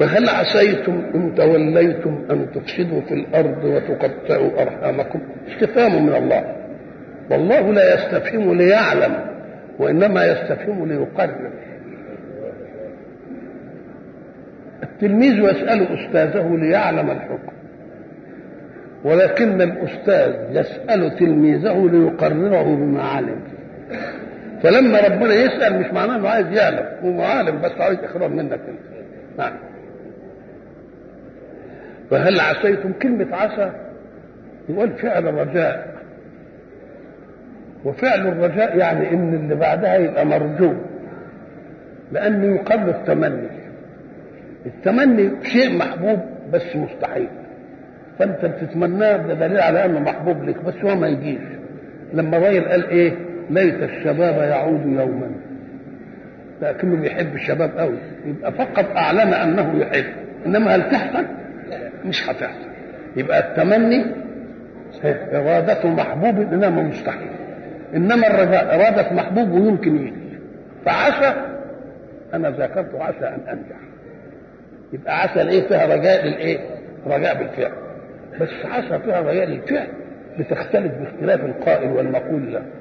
فهل عسيتم إن توليتم أن تفسدوا في الأرض وتقطعوا أرحامكم استفهام من الله والله لا يستفهم ليعلم وإنما يستفهم ليقرر التلميذ يسأل أستاذه ليعلم الحكم ولكن الأستاذ يسأل تلميذه ليقرره بما علم فلما ربنا يسأل مش معناه انه عايز يعلم هو عالم بس عايز إخراج منك انت نعم فهل عسيتم كلمة عسى يقول فعل رجاء وفعل الرجاء يعني ان اللي بعدها يبقى مرجو لانه يقر التمني التمني شيء محبوب بس مستحيل فانت بتتمناه ده دليل على انه محبوب لك بس هو ما يجيش لما الراجل قال ايه ليت الشباب يعود يوما لكنه بيحب الشباب قوي يبقى فقط اعلن انه يحب انما هل تحصل مش هتحصل يبقى التمني إرادة محبوب إنما مستحيل إنما الرجاء إرادة محبوب ويمكن يجي فعسى أنا ذكرت عسى أن أنجح يبقى عسى الإيه فيها رجاء للإيه؟ رجاء بالفعل بس عسى فيها رجاء للفعل بتختلف باختلاف القائل والمقول له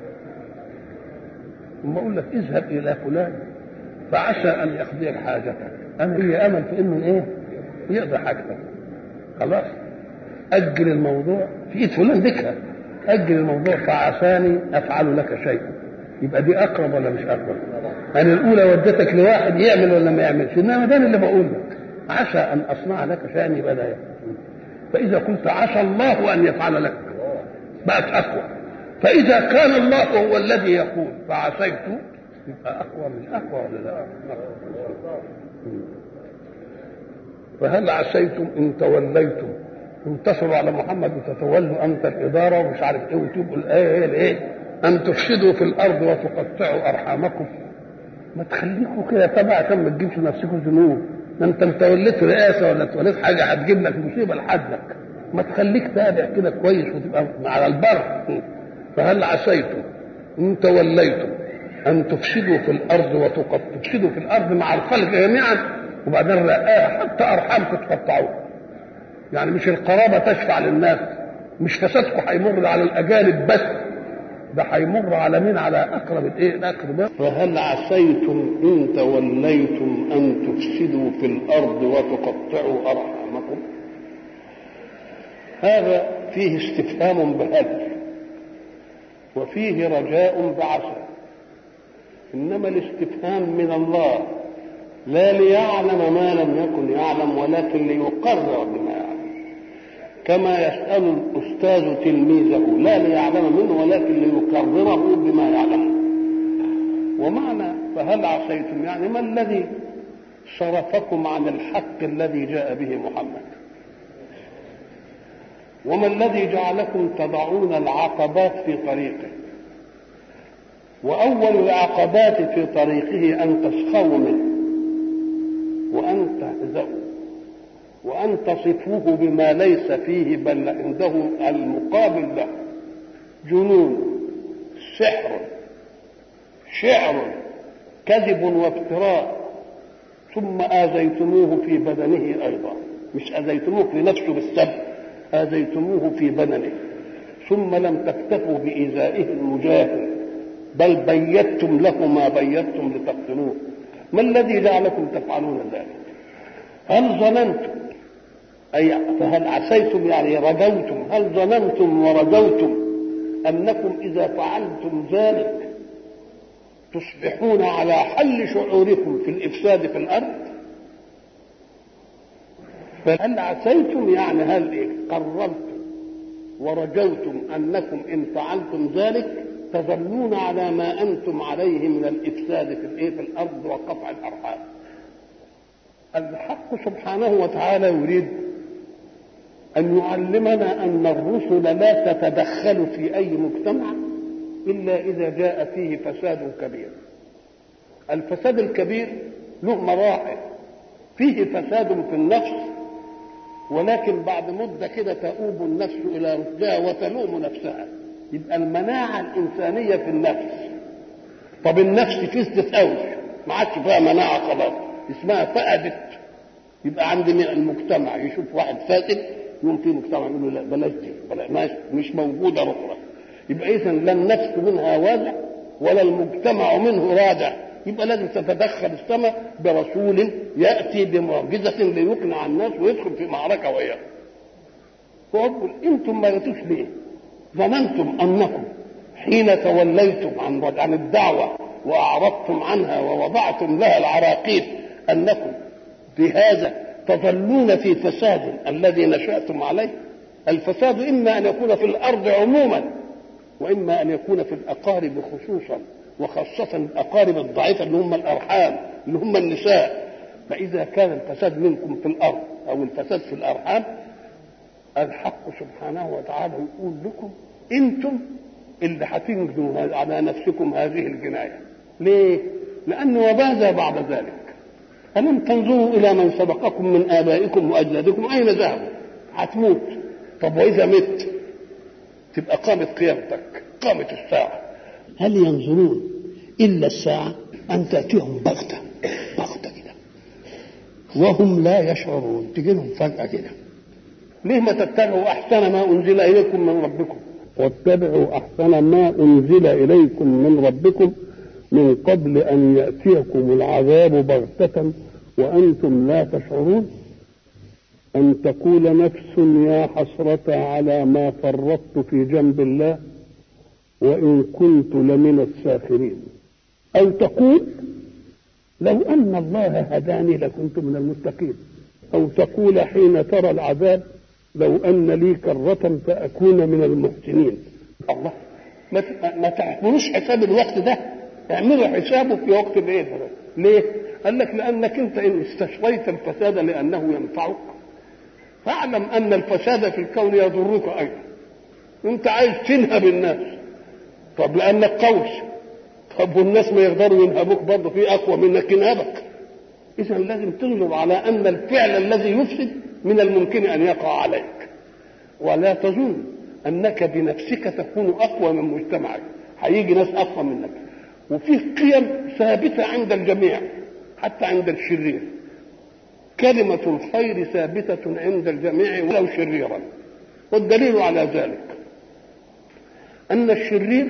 ثم أقول لك اذهب إلى فلان فعسى أن يقضي حاجتك أنا لي أمل في إنه إيه؟ يقضي حاجتك خلاص أجل الموضوع في إيد فلان ذكرى أجل الموضوع فعساني أفعل لك شيئا يبقى دي أقرب ولا مش أقرب؟ أنا الأولى ودتك لواحد يعمل ولا ما يعملش إنما ده اللي بقول لك عسى أن أصنع لك شيئا يبقى ده فإذا قلت عسى الله أن يفعل لك بقت أقوى فإذا كان الله هو الذي يقول فعسيت يبقى أقوى من أقوى ولا لا؟ فهل عسيتم إن توليتم انتصروا على محمد وتتولوا أنت الإدارة ومش عارف إيه وتبقوا الآية هي الإيه؟ أن تفسدوا في الأرض وتقطعوا أرحامكم ما تخليكم كده تبع عشان ما تجيبش نفسكم ذنوب ده انت انت وليت رئاسه ولا توليت حاجه هتجيب لك مصيبه لحدك ما تخليك تابع كده كويس وتبقى على البر فهل عسيتم ان توليتم ان تفسدوا في الارض وتقطعوا تفسدوا في الارض مع الخلق جميعا وبعدين رآها حتى ارحامكم تقطعوها يعني مش القرابه تشفع للناس مش فسادكم هيمر على الاجانب بس ده هيمر على مين على اقرب الايه الاقرب فهل عسيتم ان توليتم ان تفسدوا في الارض وتقطعوا ارحامكم هذا فيه استفهام بهل وفيه رجاء بعسى انما الاستفهام من الله لا ليعلم ما لم يكن يعلم ولكن ليقرر بما يعلم كما يسأل الأستاذ تلميذه لا ليعلم منه ولكن ليكرره بما يعلم ومعنى فهل عصيتم يعني ما الذي صرفكم عن الحق الذي جاء به محمد وما الذي جعلكم تضعون العقبات في طريقه وأول العقبات في طريقه أن تسخروا منه وأن تهزأوا وأن تصفوه بما ليس فيه بل عنده المقابل له جنون سحر شعر كذب وافتراء ثم آذيتموه في بدنه أيضا مش آذيتموه في نفسه بالسب آذيتموه في بدنه ثم لم تكتفوا بإيذائه المجاهد بل بيتم له ما بيتم لتقتلوه ما الذي جعلكم تفعلون ذلك هل ظننتم أي فهل عسيتم يعني رجوتم هل ظننتم ورجوتم أنكم إذا فعلتم ذلك تصبحون على حل شعوركم في الإفساد في الأرض فهل عسيتم يعني هل إيه قررتم ورجوتم أنكم إن فعلتم ذلك تظلون على ما أنتم عليه من الإفساد في الإيه في الأرض وقطع الأرحام الحق سبحانه وتعالى يريد أن يعلمنا أن الرسل لا تتدخل في أي مجتمع إلا إذا جاء فيه فساد كبير الفساد الكبير له مراحل فيه فساد في النفس ولكن بعد مدة كده تؤوب النفس إلى رشدها وتلوم نفسها يبقى المناعة الإنسانية في النفس طب النفس فسدت قوي ما عادش فيها مناعة خلاص اسمها فقدت يبقى عند المجتمع يشوف واحد فاسد يقوم في مجتمع يقول له لا بلاش دي بلاش مش موجوده اخرى يبقى اذا لا النفس منها وازع ولا المجتمع منه رادع يبقى لازم تتدخل السماء برسول ياتي بمعجزه ليقنع الناس ويدخل في معركه وياه فأقول انتم ما جيتوش ليه؟ ظننتم انكم حين توليتم عن عن الدعوه واعرضتم عنها ووضعتم لها العراقيل انكم بهذا تظلون في فساد الذي نشاتم عليه الفساد اما ان يكون في الارض عموما واما ان يكون في الاقارب خصوصا وخاصه الاقارب الضعيفه اللي هم الارحام اللي هم النساء فاذا كان الفساد منكم في الارض او الفساد في الارحام الحق سبحانه وتعالى يقول لكم انتم اللي هتنجوا على نفسكم هذه الجنايه ليه لان وماذا بعد ذلك ألم تنظروا إلى من سبقكم من آبائكم وأجدادكم أين ذهبوا؟ هتموت طب وإذا مت تبقى قامت قيامتك قامت الساعة هل ينظرون إلا الساعة أن تأتيهم بغتة بغتة كده وهم لا يشعرون تجي لهم فجأة كده ليه ما تتبعوا أحسن ما أنزل إليكم من ربكم واتبعوا أحسن ما أنزل إليكم من ربكم من قبل أن يأتيكم العذاب بغتة وأنتم لا تشعرون أن تقول نفس يا حسرة على ما فرطت في جنب الله وإن كنت لمن الساخرين أو تقول لو أن الله هداني لكنت من المتقين أو تقول حين ترى العذاب لو أن لي كرة فأكون من المحسنين الله ما ما تعملوش حساب الوقت ده اعملوا حسابه في وقت الايه ليه؟ قال لك لانك انت ان استشريت الفساد لانه ينفعك فاعلم ان الفساد في الكون يضرك ايضا انت عايز تنهب الناس طب لانك قوس طب والناس ما يقدروا ينهبوك برضه في اقوى منك ينهبك اذا لازم تنظر على ان الفعل الذي يفسد من الممكن ان يقع عليك ولا تظن انك بنفسك تكون اقوى من مجتمعك هيجي ناس اقوى منك وفي قيم ثابته عند الجميع حتى عند الشرير كلمة الخير ثابتة عند الجميع ولو شريرا والدليل على ذلك أن الشرير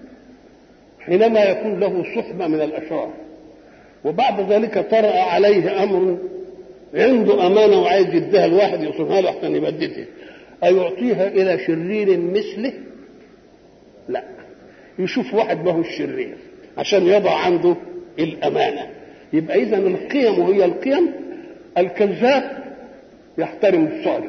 حينما يكون له صحبة من الأشرار وبعد ذلك طرأ عليه أمر عنده أمانة وعايز يديها الواحد يصونها له حتى يبدلها أيعطيها إلى شرير مثله؟ لا يشوف واحد ما هو الشرير عشان يضع عنده الأمانة يبقى إذا القيم وهي القيم الكذاب يحترم الصادق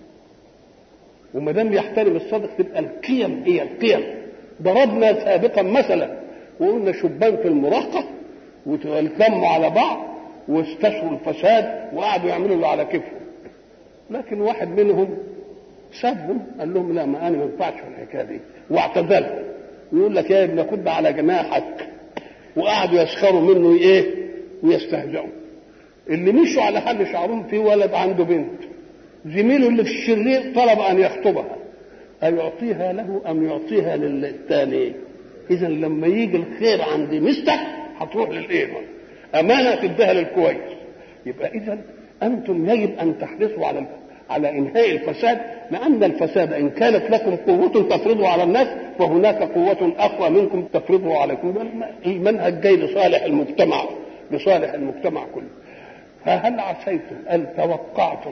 وما دام يحترم الصادق تبقى القيم هي القيم ضربنا سابقا مثلا وقلنا شبان في المراهقة واتلموا على بعض واستشروا الفساد وقعدوا يعملوا اللي على كيفهم لكن واحد منهم سابهم قال لهم لا ما انا ما ينفعش في الحكايه دي واعتزلهم ويقول لك يا ابن كد على جناحك وقعدوا يسخروا منه ايه ويستهزئوا اللي مشوا على حل شعرهم في ولد عنده بنت زميله اللي في الشرير طلب ان يخطبها أيعطيها له أم يعطيها للثاني إذا لما يجي الخير عند مستك هتروح للإيه أمانة تديها للكويس يبقى إذا أنتم يجب أن تحرصوا على على إنهاء الفساد لأن الفساد إن كانت لكم قوة تفرضوا على الناس فهناك قوة أقوى منكم تفرضوا عليكم المنهج جاي لصالح المجتمع لصالح المجتمع كله فهل عسيتم أن توقعتم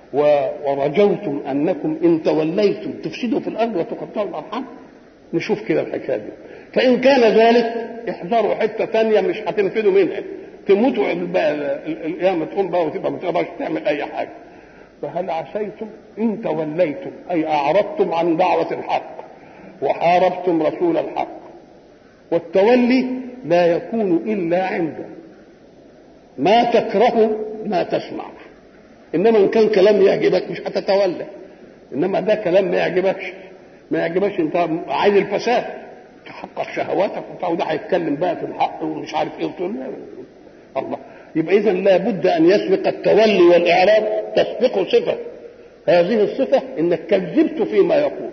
ورجوتم انكم ان توليتم تفسدوا في الارض وتقطعوا الارحام نشوف كده الحكايه دي فان كان ذلك احذروا حته ثانيه مش هتنفذوا منها تموتوا القيامه تقوم بقى وتبقى ما تقدرش تعمل اي حاجه فهل عسيتم ان توليتم اي اعرضتم عن دعوه الحق وحاربتم رسول الحق والتولي لا يكون الا عنده ما تكره ما تسمع انما ان كان كلام يعجبك مش هتتولى انما ده كلام ما يعجبكش ما يعجبكش انت عايز الفساد تحقق شهواتك وبتاع وده هيتكلم بقى في الحق ومش عارف ايه وتقول الله يبقى اذا لابد ان يسبق التولي والاعراب تسبقه صفه هذه الصفه انك كذبت فيما يقول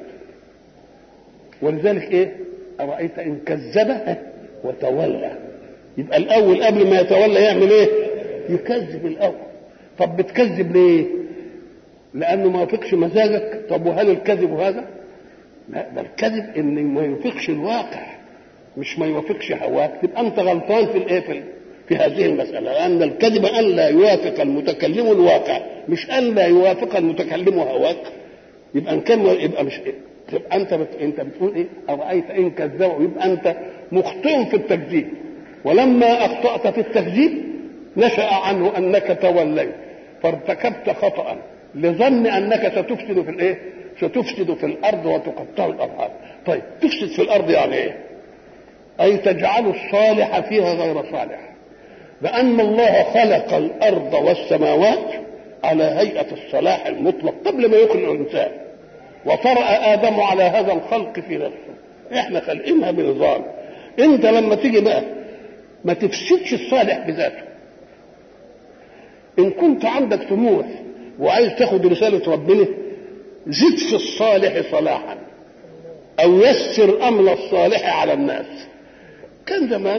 ولذلك ايه ارايت ان كذب وتولى يبقى الاول قبل ما يتولى يعمل ايه يكذب الاول طب بتكذب ليه لانه ما يوافقش مزاجك طب وهل الكذب هذا لا ده الكذب ان ما يوافقش الواقع مش ما يوافقش هواك تبقى انت غلطان في الايه في, في هذه المساله لان الكذب ان لا يوافق المتكلم الواقع مش ان لا يوافق المتكلم هواك يبقى ان كان يبقى مش إيه؟ تبقى انت بت... انت بتقول ايه ارايت ان كذبوا يبقى انت مخطئ في التكذيب ولما اخطات في التكذيب نشا عنه انك توليت فارتكبت خطا لظن انك ستفسد في الايه ستفسد في الارض وتقطع الارحام طيب تفسد في الارض يعني ايه اي تجعل الصالح فيها غير صالح لان الله خلق الارض والسماوات على هيئه الصلاح المطلق قبل ما يخلق الانسان وطرأ ادم على هذا الخلق في نفسه احنا خالقينها بنظام انت لما تيجي بقى ما تفسدش الصالح بذاته ان كنت عندك طموح وعايز تاخد رساله ربنا زد في الصالح صلاحا او يسر امر الصالح على الناس كان زمان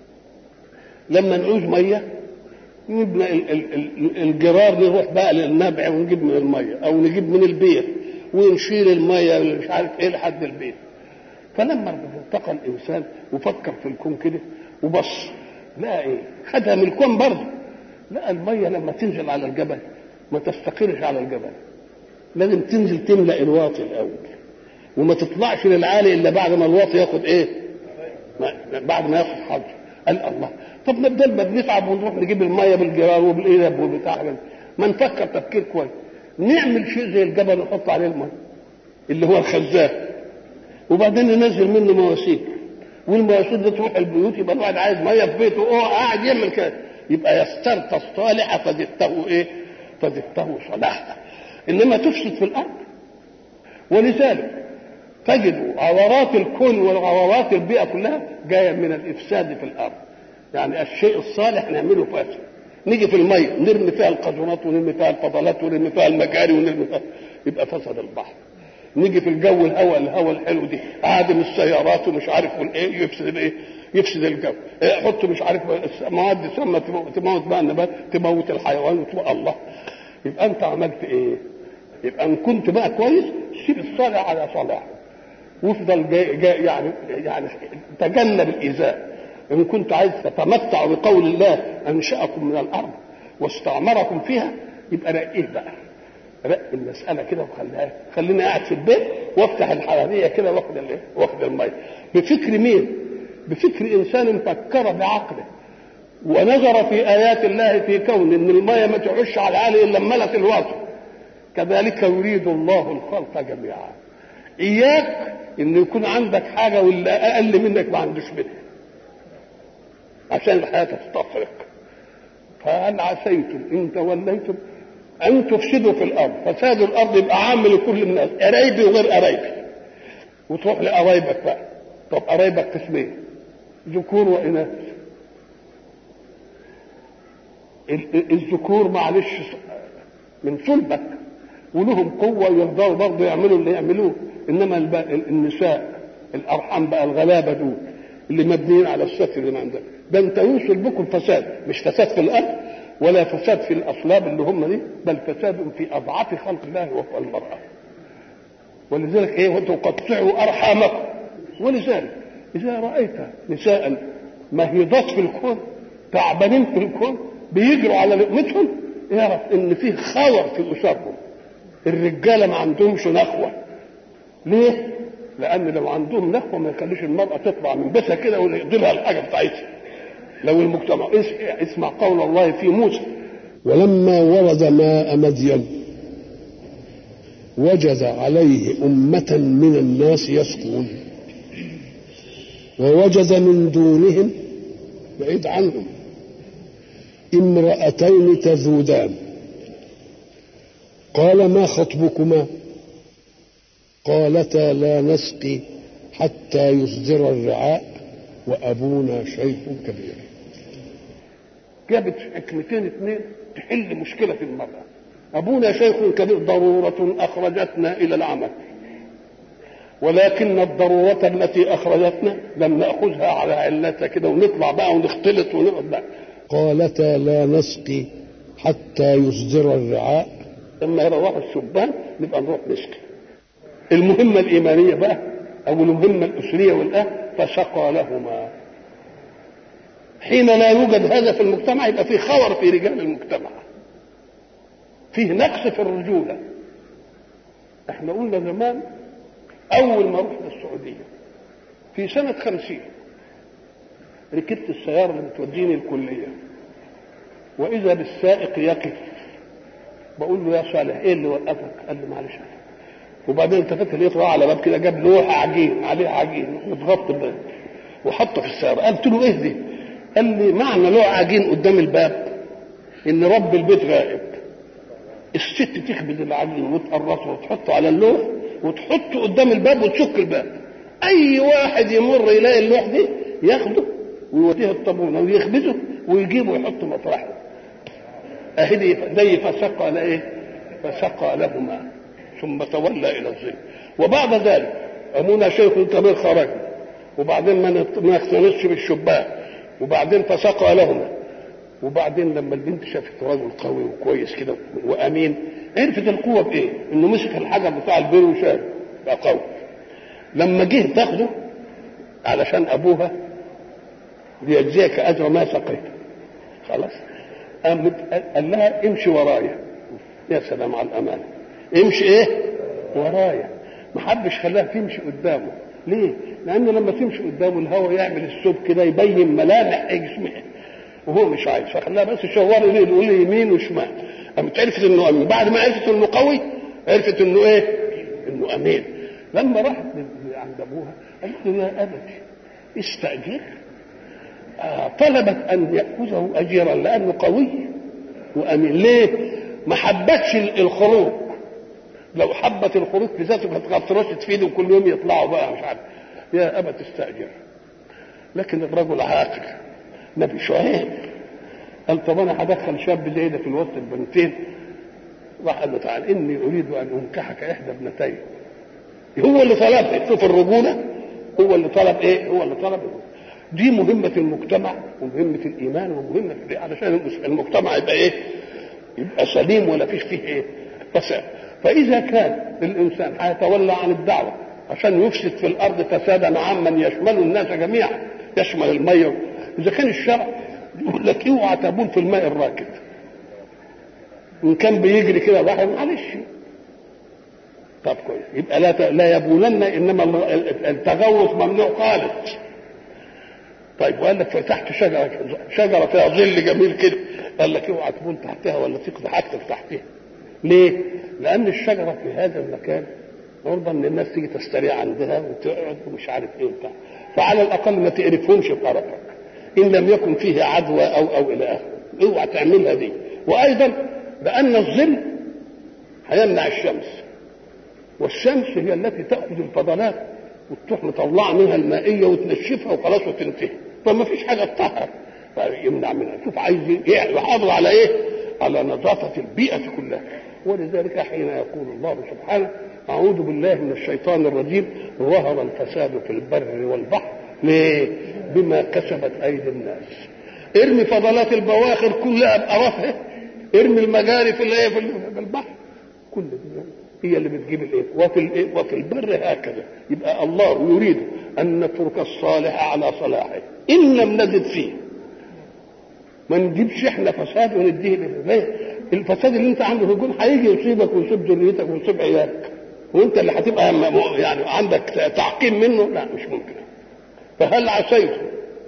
لما نعوز ميه نجيب الجرار نروح بقى للنبع ونجيب من الميه او نجيب من البير ونشيل الميه مش عارف ايه لحد البيت فلما التقى الانسان وفكر في الكون كده وبص لا ايه خدها من الكون برضه لا الميه لما تنزل على الجبل ما تستقرش على الجبل لازم تنزل تملا الواطي الاول وما تطلعش للعالي الا بعد ما الواطي ياخد ايه بعد ما ياخد حظ قال الله طب ما بدل ما بنتعب ونروح نجيب الميه بالجرار وبالقلب وبتاع ما نفكر تفكير كويس نعمل شيء زي الجبل نحط عليه الميه اللي هو الخزان وبعدين ننزل منه مواسير والمواسير دي تروح البيوت يبقى الواحد عايز ميه في بيته هو قاعد يعمل كده يبقى يسترت الصالح فزدته ايه؟ فزدته صلاحا انما تفسد في الارض ولذلك تجد عورات الكون وعورات البيئه كلها جايه من الافساد في الارض يعني الشيء الصالح نعمله فاسد نيجي في الميه نرمي فيها القذورات ونرمي فيها الفضلات ونرمي فيها المجاري ونرمي فيها يبقى فسد البحر نيجي في الجو الهواء الهواء الحلو دي عادم السيارات ومش عارف ايه يفسد الايه يفسد الجو حط مش عارف مواد سامه تموت بقى النبات تموت الحيوان وتبقى الله يبقى انت عملت ايه يبقى ان كنت بقى كويس سيب الصالح على صلاحه وافضل جاي, جاي يعني يعني تجنب الايذاء ان كنت عايز تتمتع بقول الله انشاكم من الارض واستعمركم فيها يبقى رقيه بقى رق المساله كده وخليها خليني قاعد في البيت وافتح الحراريه كده واخد الايه واخد الميه بفكر مين بفكر انسان فكر بعقله ونظر في ايات الله في كون ان الميه ما تعش على العالي الا ملت الوطن كذلك يريد الله الخلق جميعا اياك ان يكون عندك حاجه واللي اقل منك ما عندوش منها عشان الحياه تستفرق فهل عسيتم ان توليتم ان تفسدوا في الارض فساد الارض يبقى عام لكل الناس قرايبي وغير قرايبي وتروح لقرايبك بقى طب قرايبك قسمين ذكور واناث الذكور معلش من صلبك ولهم قوه يقدروا برضه يعملوا اللي يعملوه انما النساء الارحام بقى الغلابه دول اللي مبنيين على الستر اللي ما عندك ده انت يوصل بكم فساد مش فساد في الارض ولا فساد في الاصلاب اللي هم دي بل فساد في اضعاف خلق الله وهو المراه ولذلك ايه وتقطعوا ارحامكم ولذلك اذا رايت نساء مهيضات في الكون تعبانين في الكون بيجروا على لقمتهم اعرف ان في خور في اسرهم الرجاله ما عندهمش نخوه ليه؟ لان لو عندهم نخوه ما يخليش المراه تطلع من بيتها كده ويقضي لها الحاجه بتاعتها لو المجتمع اسمع قول الله في موسى ولما ورد ماء مدين وجد عليه أمة من الناس يسقون ووجد من دونهم بعيد عنهم امرأتين تذودان قال ما خطبكما قالتا لا نسقي حتى يصدر الرعاء وأبونا شيخ كبير جابت حكمتين اثنين تحل مشكلة في المرأة أبونا شيخ كبير ضرورة أخرجتنا إلى العمل ولكن الضرورة التي أخرجتنا لم نأخذها على علتها كده ونطلع بقى ونختلط ونقعد بقى قالتا لا نسقي حتى يصدر الرعاء لما يروحوا الشبان نبقى نروح نسقي المهمة الإيمانية بقى أو المهمة الأسرية والأهل فسقى لهما حين لا يوجد هذا في المجتمع يبقى في خور في رجال المجتمع فيه نقص في الرجولة احنا قلنا زمان أول ما رحنا السعودية في سنة خمسين ركبت السيارة اللي بتوديني الكلية وإذا بالسائق يقف بقول له يا صالح ايه اللي وقفك؟ قال لي معلش وبعدين التفت لقيته على باب كده جاب لوحه عجين عليه عجين متغطى الباب وحطه في السياره قلت له ايه دي؟ قال لي معنى لوحه عجين قدام الباب ان رب البيت غائب الست تخبز العجين وتقرصه وتحطه على اللوح وتحطه قدام الباب وتشك الباب اي واحد يمر يلاقي اللوح دي ياخده ويوديه الطابونه ويخبزه ويجيبه ويحطه مطرحه اهدي زي فسقى على ايه؟ فسقى لهما ثم تولى الى الظل وبعد ذلك ابونا شيخ كبير خرج وبعدين ما ما اقتنصش بالشبان وبعدين فسقى لهما وبعدين لما البنت شافت رجل قوي وكويس كده وامين عرفت القوه بايه؟ انه مسك الحجر بتاع البير وشال بقى قوي لما جه تاخده علشان ابوها ليجزيك اجر ما سقيت خلاص قام قال لها امشي ورايا يا سلام على الامانه امشي ايه ورايا ما حبش خلاها تمشي قدامه ليه لانه لما تمشي قدامه الهواء يعمل الثوب كده يبين ملامح جسمها وهو مش عايز فخلاها بس شواري ليه يقول لي يمين وشمال قامت عرفت انه امين بعد ما عرفت انه قوي عرفت انه ايه انه امين لما راحت عند ابوها قالت له يا ابتي استاجر آه طلبت ان ياخذه اجيرا لانه قوي وامين ليه ما حبتش الخروج لو حبت الخروج في ذاته كانت غطرشت في ايده كل يوم يطلعوا بقى مش عارف يا ابا تستاجر لكن الرجل عاقل نبي شعيب قال طب انا هدخل شاب زي ده في الوسط البنتين راح قال له تعال اني اريد ان انكحك احدى ابنتين هو اللي طلب شوف الرجوله هو اللي طلب ايه هو اللي طلب دي مهمة المجتمع ومهمة الإيمان ومهمة علشان المجتمع يبقى إيه؟ يبقى سليم ولا فيش فيه إيه؟ فساد فإذا كان الإنسان هيتولى عن الدعوة عشان يفسد في الأرض فسادا عاما يشمل الناس جميعا يشمل المية إذا كان الشرع يقول لك اوعى تبول في الماء الراكد إن كان بيجري كده بحر معلش طب كويس يبقى لا لا يبولن انما التغوص ممنوع خالص طيب وقال لك فتحت شجره شجره فيها ظل جميل كده قال لك اوعى تبول تحتها ولا تقضي حاجتك تحتها ليه؟ لان الشجره في هذا المكان عرضه ان الناس تيجي تستريح عندها وتقعد ومش عارف ايه وبتاع فعلى الاقل ما تقرفهمش بطرفك ان لم يكن فيه عدوى او او الى اخره اوعى تعملها دي وايضا بان الظل هيمنع الشمس والشمس هي التي تاخذ الفضلات وتروح مطلعه منها المائيه وتنشفها وخلاص وتنتهي فما فيش حاجه تطهر يمنع منها شوف عايز يحافظ على ايه على نظافه البيئه كلها ولذلك حين يقول الله سبحانه اعوذ بالله من الشيطان الرجيم ظهر الفساد في البر والبحر ليه بما كسبت ايدي الناس ارمي فضلات البواخر كلها بقرفها ارمي المجاري في الايه في البحر كل دي هي اللي بتجيب الايه وفي الايه وفي البر هكذا يبقى الله يريد ان نترك الصالح على صلاحه ان لم نزد فيه ما نجيبش احنا فساد ونديه ليه الفساد اللي انت عنده في الجون هيجي يصيبك ويصيب ذريتك ويصيب عيالك وانت اللي هتبقى يعني عندك تعقيم منه لا مش ممكن فهل عسيتم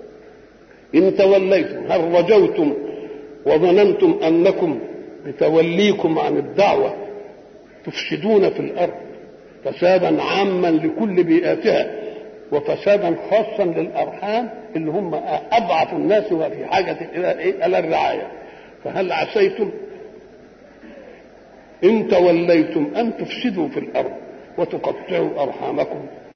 ان توليتم هل رجوتم وظننتم انكم بتوليكم عن الدعوه تفسدون في الارض فسادا عاما لكل بيئاتها وفسادا خاصا للارحام اللي هم اضعف الناس وفي حاجه الى ايه الى الرعايه فهل عسيتم ان توليتم ان تفسدوا في الارض وتقطعوا ارحامكم